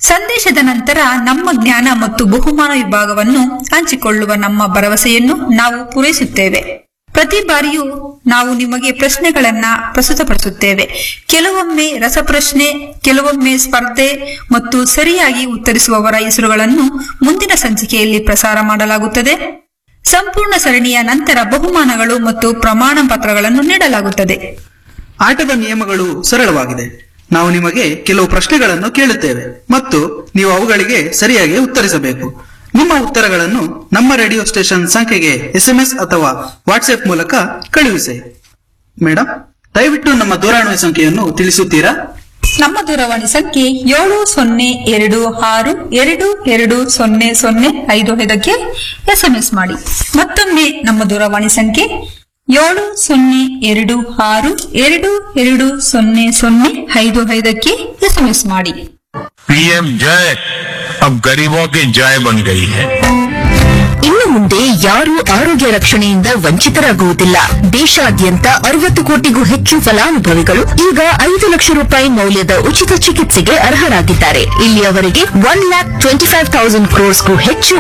ಸಂದೇಶದ ನಂತರ ನಮ್ಮ ಜ್ಞಾನ ಮತ್ತು ಬಹುಮಾನ ವಿಭಾಗವನ್ನು ಹಂಚಿಕೊಳ್ಳುವ ನಮ್ಮ ಭರವಸೆಯನ್ನು ನಾವು ಪೂರೈಸುತ್ತೇವೆ ಪ್ರತಿ ಬಾರಿಯೂ ನಾವು ನಿಮಗೆ ಪ್ರಶ್ನೆಗಳನ್ನ ಪ್ರಸ್ತುತಪಡಿಸುತ್ತೇವೆ ಕೆಲವೊಮ್ಮೆ ರಸಪ್ರಶ್ನೆ ಕೆಲವೊಮ್ಮೆ ಸ್ಪರ್ಧೆ ಮತ್ತು ಸರಿಯಾಗಿ ಉತ್ತರಿಸುವವರ ಹೆಸರುಗಳನ್ನು ಮುಂದಿನ ಸಂಚಿಕೆಯಲ್ಲಿ ಪ್ರಸಾರ ಮಾಡಲಾಗುತ್ತದೆ ಸಂಪೂರ್ಣ ಸರಣಿಯ ನಂತರ ಬಹುಮಾನಗಳು ಮತ್ತು ಪ್ರಮಾಣ ಪತ್ರಗಳನ್ನು ನೀಡಲಾಗುತ್ತದೆ ಆಟದ ನಿಯಮಗಳು ಸರಳವಾಗಿದೆ ನಾವು ನಿಮಗೆ ಕೆಲವು ಪ್ರಶ್ನೆಗಳನ್ನು ಕೇಳುತ್ತೇವೆ ಮತ್ತು ನೀವು ಅವುಗಳಿಗೆ ಸರಿಯಾಗಿ ಉತ್ತರಿಸಬೇಕು ನಿಮ್ಮ ಉತ್ತರಗಳನ್ನು ನಮ್ಮ ರೇಡಿಯೋ ಸ್ಟೇಷನ್ ಸಂಖ್ಯೆಗೆ ಎಸ್ಎಂಎಸ್ ಅಥವಾ ವಾಟ್ಸ್ಆಪ್ ಮೂಲಕ ಕಳುಹಿಸಿ ಮೇಡಮ್ ದಯವಿಟ್ಟು ನಮ್ಮ ದೂರವಾಣಿ ಸಂಖ್ಯೆಯನ್ನು ತಿಳಿಸುತ್ತೀರಾ ನಮ್ಮ ದೂರವಾಣಿ ಸಂಖ್ಯೆ ಏಳು ಸೊನ್ನೆ ಎರಡು ಆರು ಎರಡು ಎರಡು ಸೊನ್ನೆ ಸೊನ್ನೆ ಐದು ಐದಕ್ಕೆ ಎಸ್ಎಂಎಸ್ ಮಾಡಿ ಮತ್ತೊಮ್ಮೆ ನಮ್ಮ ದೂರವಾಣಿ ಸಂಖ್ಯೆ ಏಳು ಸೊನ್ನೆ ಎರಡು ಆರು ಎರಡು ಎರಡು ಸೊನ್ನೆ ಸೊನ್ನೆ ಐದು ಐದಕ್ಕೆ ಎಸ್ಎಂಎಸ್ ಮಾಡಿ पीएम जय अब गरीबों की जय बन गई है ಇನ್ನು ಮುಂದೆ ಯಾರೂ ಆರೋಗ್ಯ ರಕ್ಷಣೆಯಿಂದ ವಂಚಿತರಾಗುವುದಿಲ್ಲ ದೇಶಾದ್ಯಂತ ಅರವತ್ತು ಕೋಟಿಗೂ ಹೆಚ್ಚು ಫಲಾನುಭವಿಗಳು ಈಗ ಐದು ಲಕ್ಷ ರೂಪಾಯಿ ಮೌಲ್ಯದ ಉಚಿತ ಚಿಕಿತ್ಸೆಗೆ ಅರ್ಹರಾಗಿದ್ದಾರೆ ಇಲ್ಲಿಯವರೆಗೆ one lakh twenty five thousand ಕ್ರೋರ್ಸ್ಗೂ ಹೆಚ್ಚು